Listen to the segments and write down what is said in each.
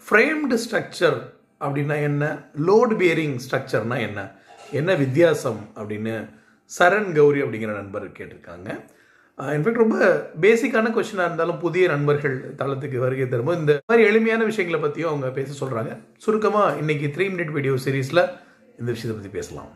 framed structure அப்படின்னா என்ன load bearing ஸ்ட்ரக்சர்னா என்ன என்ன வித்தியாசம் அப்படின்னு சரண் கௌரி அப்படிங்கிற நண்பர் கேட்டிருக்காங்க இன்ஃபேக்ட் ரொம்ப பேசிக்கான கொஸ்டினாக இருந்தாலும் புதிய நண்பர்கள் தளத்துக்கு வருகை தரும்போது இந்த மாதிரி எளிமையான விஷயங்களை பற்றியும் அவங்க பேச சொல்கிறாங்க சுருக்கமாக இன்னைக்கு த்ரீ மினிட் வீடியோ சீரீஸில் இந்த விஷயத்தை பற்றி பேசலாம்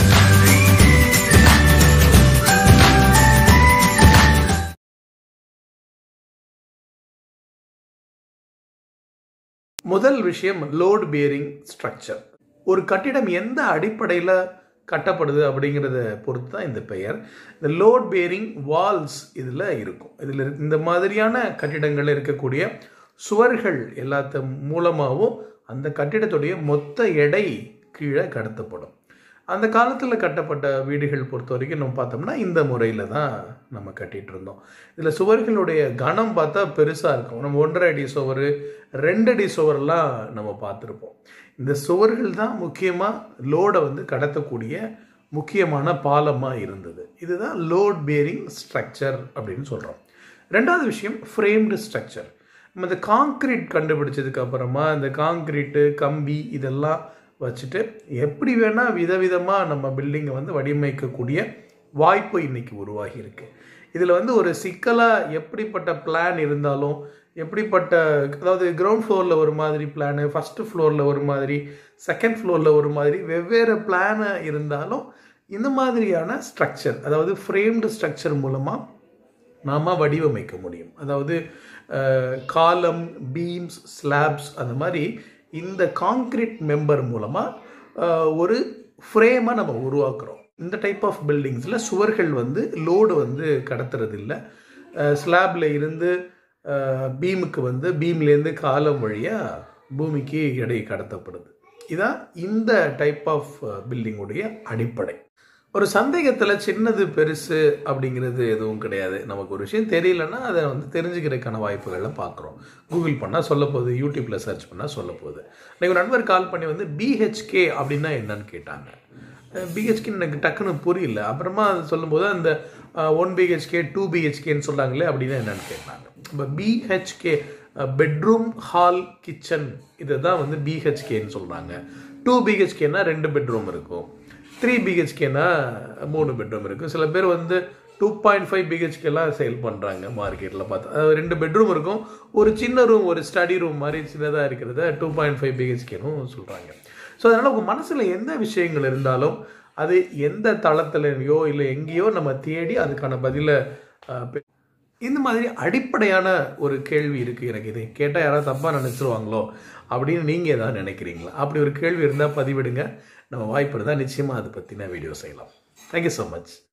முதல் விஷயம் லோட் பியரிங் ஸ்ட்ரக்சர் ஒரு கட்டிடம் எந்த அடிப்படையில் கட்டப்படுது அப்படிங்கிறத பொறுத்து தான் இந்த பெயர் இந்த லோட் பேரிங் வால்ஸ் இதில் இருக்கும் இதில் இந்த மாதிரியான கட்டிடங்களில் இருக்கக்கூடிய சுவர்கள் எல்லாத்த மூலமாகவும் அந்த கட்டிடத்துடைய மொத்த எடை கீழே கடத்தப்படும் அந்த காலத்தில் கட்டப்பட்ட வீடுகள் பொறுத்த வரைக்கும் நம்ம பார்த்தோம்னா இந்த முறையில் தான் நம்ம கட்டிகிட்டு இருந்தோம் இதில் சுவர்களுடைய கனம் பார்த்தா பெருசாக இருக்கும் நம்ம ஒன்றரை அடி சுவர் ரெண்டு அடி சுவர்லாம் நம்ம பார்த்துருப்போம் இந்த சுவர்கள் தான் முக்கியமாக லோடை வந்து கடத்தக்கூடிய முக்கியமான பாலமாக இருந்தது இதுதான் லோட் பேரிங் ஸ்ட்ரக்சர் அப்படின்னு சொல்கிறோம் ரெண்டாவது விஷயம் ஃப்ரேம்டு ஸ்ட்ரக்சர் நம்ம இந்த காங்க்ரீட் கண்டுபிடிச்சதுக்கு அப்புறமா இந்த காங்க்ரீட்டு கம்பி இதெல்லாம் வச்சுட்டு எப்படி வேணால் விதவிதமாக நம்ம பில்டிங்கை வந்து வடிவமைக்கக்கூடிய வாய்ப்பு இன்னைக்கு உருவாகி இருக்கு இதில் வந்து ஒரு சிக்கலாக எப்படிப்பட்ட பிளான் இருந்தாலும் எப்படிப்பட்ட அதாவது கிரவுண்ட் ஃப்ளோரில் ஒரு மாதிரி பிளானு ஃபஸ்ட்டு ஃப்ளோரில் ஒரு மாதிரி செகண்ட் ஃப்ளோரில் ஒரு மாதிரி வெவ்வேறு பிளானு இருந்தாலும் இந்த மாதிரியான ஸ்ட்ரக்சர் அதாவது ஃப்ரேம்டு ஸ்ட்ரக்சர் மூலமாக நாம் வடிவமைக்க முடியும் அதாவது காலம் பீம்ஸ் ஸ்லாப்ஸ் அந்த மாதிரி இந்த காங்க்ரீட் மெம்பர் மூலமாக ஒரு ஃப்ரேமை நம்ம உருவாக்குறோம் இந்த டைப் ஆஃப் பில்டிங்ஸில் சுவர்கள் வந்து லோடு வந்து கடத்துறது இல்லை ஸ்லாபில் இருந்து பீமுக்கு வந்து பீம்லேருந்து காலம் வழியாக பூமிக்கு எடை கடத்தப்படுது இதான் இந்த டைப் ஆஃப் பில்டிங்குடைய அடிப்படை ஒரு சந்தேகத்தில் சின்னது பெருசு அப்படிங்கிறது எதுவும் கிடையாது நமக்கு ஒரு விஷயம் தெரியலன்னா அதை வந்து தெரிஞ்சுக்கிறதுக்கான வாய்ப்புகளை பார்க்குறோம் கூகுள் பண்ணால் சொல்ல போகுது யூடியூப்பில் சர்ச் பண்ணால் சொல்ல போகுது எனக்கு ஒரு நண்பர் கால் பண்ணி வந்து பிஹெச்கே அப்படின்னா என்னன்னு கேட்டாங்க பிஹெச்கே எனக்கு டக்குன்னு புரியல அப்புறமா அது சொல்லும்போது அந்த ஒன் பிஹெச்கே டூ பிஹெச்கேன்னு சொல்கிறாங்களே அப்படின்னா என்னன்னு கேட்டாங்க இப்போ பிஹெச்கே பெட்ரூம் ஹால் கிச்சன் இதை தான் வந்து பிஹெச்கேன்னு சொல்கிறாங்க டூ பிஹெச்கேனா ரெண்டு பெட்ரூம் இருக்கும் த்ரீ பிஹெச்கேனா மூணு பெட்ரூம் இருக்கும் சில பேர் வந்து டூ பாயிண்ட் ஃபைவ் பிஹெச்கேலாம் சேல் பண்ணுறாங்க மார்க்கெட்டில் பார்த்து அதாவது ரெண்டு பெட்ரூம் இருக்கும் ஒரு சின்ன ரூம் ஒரு ஸ்டடி ரூம் மாதிரி சின்னதாக இருக்கிறத டூ பாயிண்ட் ஃபைவ் பிஹெச்கேனும் சொல்கிறாங்க ஸோ அதனால் உங்கள் மனசில் எந்த விஷயங்கள் இருந்தாலும் அது எந்த தளத்துலையோ இல்லை எங்கேயோ நம்ம தேடி அதுக்கான பதிலை இந்த மாதிரி அடிப்படையான ஒரு கேள்வி இருக்குது எனக்கு இதை கேட்டால் யாராவது தப்பாக நினச்சிருவாங்களோ அப்படின்னு நீங்கள் எதாவது நினைக்கிறீங்களா அப்படி ஒரு கேள்வி இருந்தால் பதிவிடுங்க நம்ம வாய்ப்பு இருந்தால் நிச்சயமாக அதை பற்றின வீடியோ செய்யலாம் தேங்க்யூ ஸோ மச்